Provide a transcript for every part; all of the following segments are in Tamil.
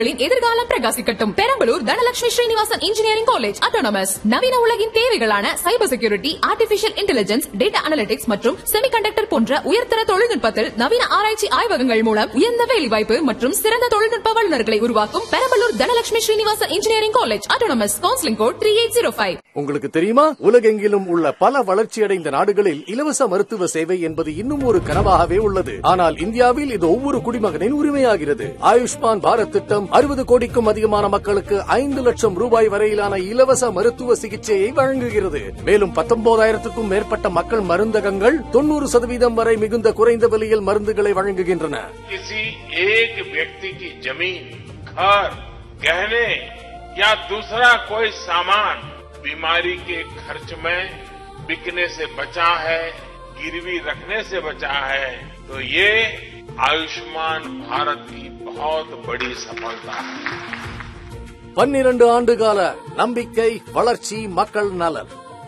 களின் எதிர்காலம் பிரகாசிக்கட்டும் Perambalur Dhanalakshmi Srinivasan engineering college autonomous நவீன உலகின் தேவைகளான cyber security artificial intelligence data analytics மற்றும் செமிகண்டக்டர் போன்ற உயர்தர தொழில்நுட்பத்தில் நவீன ஆராய்ச்சி ஆய்வகங்கள் மூலம் உயர்ந்த வேலைவாய்ப்பு மற்றும் சிறந்த தொழில்நுட்ப வல்லுநர்களை உருவாக்கும் Perambalur Dhanalakshmi Srinivasan engineering college autonomous counselling code three eight zero five உங்களுக்கு தெரியுமா உலகெங்கிலும் உள்ள பல வளர்ச்சியடைந்த நாடுகளில் இலவச மருத்துவ சேவை என்பது இன்னும் ஒரு கனவாகவே உள்ளது ஆனால் இந்தியாவில் இது ஒவ்வொரு குடிமகனின் உரிமையாகிறது ஆயுஷ்மான் பாரத் திட்டம் அறுபது கோடிக்கும் அதிகமான மக்களுக்கு ஐந்து லட்சம் ரூபாய் வரையிலான இலவச மருத்துவ சிகிச்சையை வழங்குகிறது மேலும் பத்தொன்பதாயிரத்துக்கும் மேற்பட்ட மக்கள் மருந்தகங்கள் தொண்ணூறு சதவீதம் வரை மிகுந்த குறைந்த விலையில் மருந்துகளை வழங்குகின்றன किसी एक व्यक्ति की जमीन घर गहने या दूसरा कोई सामान बीमारी के खर्च में बिकने से बचा है गिरवी रखने से बचा है तो ये आयुष्मान भारत की बहुत बड़ी सफलता है பன்னிரண்டு ஆண்டுகால நம்பிக்கை வளர்ச்சி மக்கள் நலன்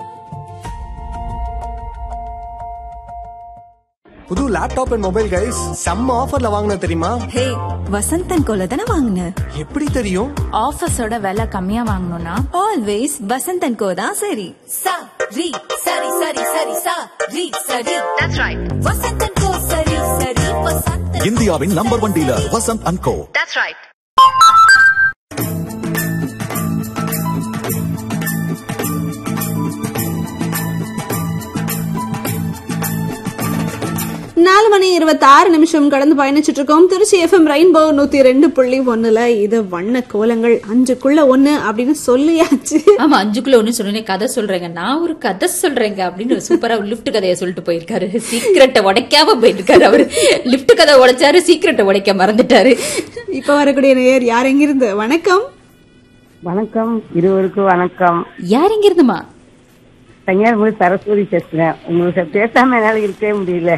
புது லேப்டாப் அண்ட் மொபைல் கைஸ் செம்ம ஆஃபர்ல வாங்கின தெரியுமா ஹே வசந்தன் கோல தானே வாங்கின எப்படி தெரியும் ஆஃபீஸோட விலை கம்மியா வாங்கணும்னா ஆல்வேஸ் வசந்தன் கோ தான் சரி sa ri sari sari sari sa ri sari that's right vasantan ko sari sari vasantan இந்தியாவின் number one dealer Vasanth and co that's right நாலு மணி இருபத்தி ஆறு நிமிஷம் கடந்து பயணிச்சுட்டு இருக்கோம் திருச்சி எஃப்எம் ரெயின்போ நூத்தி ரெண்டு புள்ளி ஒண்ணுல இது வண்ண கோலங்கள் அஞ்சுக்குள்ள ஒண்ணு அப்படின்னு சொல்லியாச்சு ஆமா அஞ்சுக்குள்ள ஒண்ணு சொன்னேன் கதை சொல்றேங்க நான் ஒரு கதை சொல்றேங்க அப்படின்னு சூப்பரா லிஃப்ட் கதையை சொல்லிட்டு போயிருக்காரு சீக்கிரட்டை உடைக்காம போயிருக்காரு அவரு லிஃப்ட் கதை உடைச்சாரு சீக்கிரட்டை உடைக்க மறந்துட்டாரு இப்ப வரக்கூடிய நேயர் யார் எங்கிருந்து வணக்கம் வணக்கம் இருவருக்கும் வணக்கம் யார் இங்க இருந்துமா தனியார் சரஸ்வதி பேசுறேன் உங்களுக்கு பேசாம என்னால இருக்கவே முடியல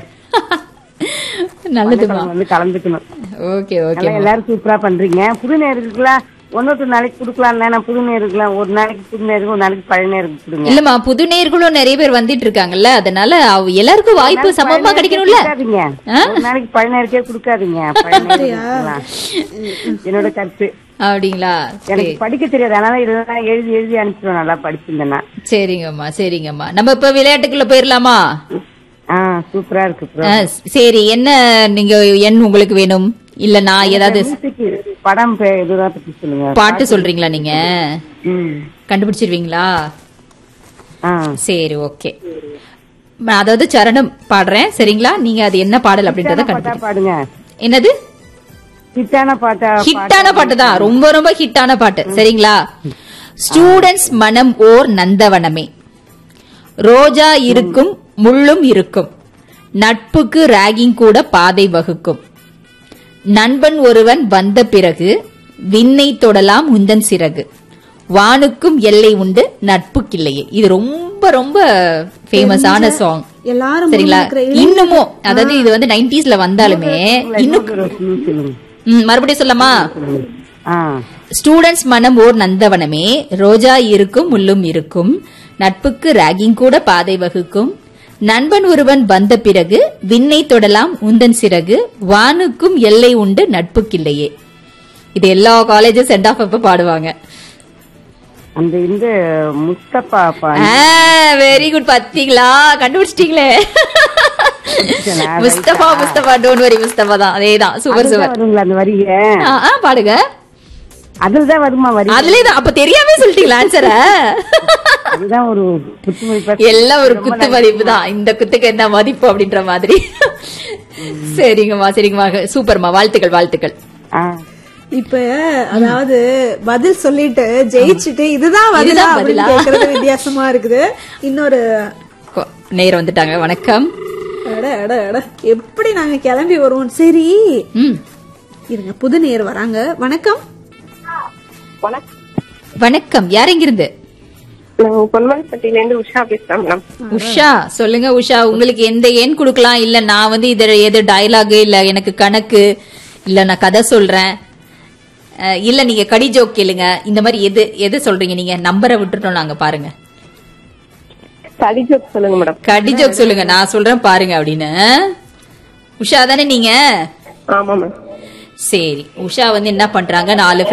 நல்லதுமா வணக்கம், வந்து கலந்துக்கணும் ஓகே ஓகே நல்லா எல்லாரும் சூப்பரா பண்றீங்க புது நேருக்குலாம் ஒன்னொரு நாளைக்கு கொடுக்கலாம்ல நான் புது நேருக்குலாம் ஒரு நாளைக்கு புது நேருக்கு ஒரு நாளைக்கு பழைய நேருக்கு கொடுங்க இல்லம்மா புது நேர்களும் நிறைய பேர் வந்துட்டு இருக்காங்கல்ல அதனால அவ- எல்லாருக்கும் வாய்ப்பு ஒரு சமமா நாளைக்கு கிடைக்கணும்ல கொடுக்காதீங்க ஆ? ஒரு நாளைக்கு பழைய நேருக்கே கொடுக்காதீங்க பழைய நேருக்கு கொடுக்கலாம். என்னோட கருத்து அப்படிங்களா எனக்கு சரி. படிக்க தெரியாது அதனால இதெல்லாம் எழுதி எழுதி அனுப்பிச்சிடுவேன் நல்லா படிச்சிருந்தேன்னா சரிங்கம்மா சரிங்கம்மா நம்ம இப்ப விளையாட்டுக்குள்ள போயிடலாமா ஆ சூப்பரா இருக்கு bro. ஆ, சரி என்ன நீங்க எண் உங்களுக்கு வேணும் இல்ல நான் ஏதாவது music, படம் பே- இதுதான் பத்தி சொல்லுங்க பாட்டு சொல்றீங்களா நீங்க ம். கண்டுபிடிச்சிருவீங்களா ஆ சரி ஓகே அதாவது சரணம் பாடுறேன் சரிங்களா நீங்க அது என்ன பாடல் அப்படின்றத ஹிட்டான பாட்டா கண்டுபிடிங்க பாடுங்க என்னது ஹிட்டான பாட்டா ஹிட்டான பாட்டு தான் ரொம்ப ரொம்ப ஹிட்டான பாட்டு சரிங்களா ஸ்டூடெண்ட்ஸ் மனம் ஓர் நந்தவனமே ரோஜா இருக்கும் முள்ளும் இருக்கும் நட்புக்கு ராகிங் கூட பாதை வகுக்கும் நண்பன் ஒருவன் வந்த பிறகு விண்ணை தொடலாம் உந்தன் சிறகு வானுக்கும் எல்லை உண்டு நட்புக்கில்லையே இது ரொம்ப ரொம்ப ஃபேமஸான சாங் எல்லாரும் சரிங்களா முன்னிருக்கிற இளைஞர்கள். இன்னமும் அதாவது இது வந்து நைன்டிஸ்ல வந்தாலுமே இன்னும் சொல்லுங்க ம், மறுபடியும் சொல்லமா ஆ ஸ்டூடெண்ட்ஸ் மனம் ஓர் நந்தவனமே ரோஜா இருக்கும் முள்ளும் இருக்கும் நட்புக்கு ராகிங் கூட பாதை வகுக்கும் நண்பன் ஒருவன் வந்த பிறகு விண்ணை தொடலாம் உந்தன் சிறகு வானுக்கும் எல்லை உண்டு நட்புக்கில்லையே இது எல்லா காலேஜஸ் சென்ட் ஆஃப் அப்ப பாடுவாங்க அந்த இந்த முஸ்தபா பா வெரி குட் பாத்தீங்களா கண்டுபிடிச்சிட்டீங்களே முஸ்தபா முஸ்தபா டோன்ட் வரி முஸ்தபா தான் அதேதான் சூப்பர் அதுதான் சூப்பர் வருங்களா அந்த வரிய ஆ, ஆ, பாடுங்க அதுலதான் வருமா வரி அதுலயே தான் அப்ப தெரியாம சொல்லிட்டீங்களா ஆன்சர அதுதான் ஒரு புத்துமதிப்பா எல்லாம் ஒரு குத்து மதிப்பு தான் இந்த குத்துக்கு என்ன மதிப்பு அப்படின்ற மாதிரி சரிங்கம்மா சரிங்கம்மா சூப்பர்மா வாழ்த்துக்கள் வாழ்த்துக்கள் ஆ இப்ப அதாவது பதில் சொல்லிட்டு ஜெயிச்சுட்டு இதுதான் பதிலா இதுதான் அப்படின்னு பதிலா? கேக்குறது வித்தியாசமா இருக்குது இன்னொரு கொ- நேரம் வந்துட்டாங்க வணக்கம் அட அட அட எப்படி நாங்க கிளம்பி வருவோம் சரி ம் இருங்க புது நேர் வராங்க வணக்கம் வணக்கம் யார் எங்கிருந்து பொன்மல்பட்டியில இருந்து உஷா பேசுறேன் மேடம் உஷா சொல்லுங்க உஷா உங்களுக்கு எந்த எண் கொடுக்கலாம் இல்ல நான் வந்து இது எது டயலாக் இல்ல எனக்கு கணக்கு இல்ல நான் கதை சொல்றேன் அஹ், இல்ல நீங்க கடி ஜோக் கேளுங்க இந்த மாதிரி எது எது சொல்றீங்க நீங்க நம்பரை விட்டுட்டோம் நாங்க பாருங்க ஸ்டடி ஜோக் சொல்லுங்க மேடம் கடி ஜோக் சொல்லுங்க நான் சொல்றேன் பாருங்க அப்படின்னு உஷா தானே நீங்க ஆமா மேம் சரி உஷா வந்து என்ன பண்றாங்க நாலு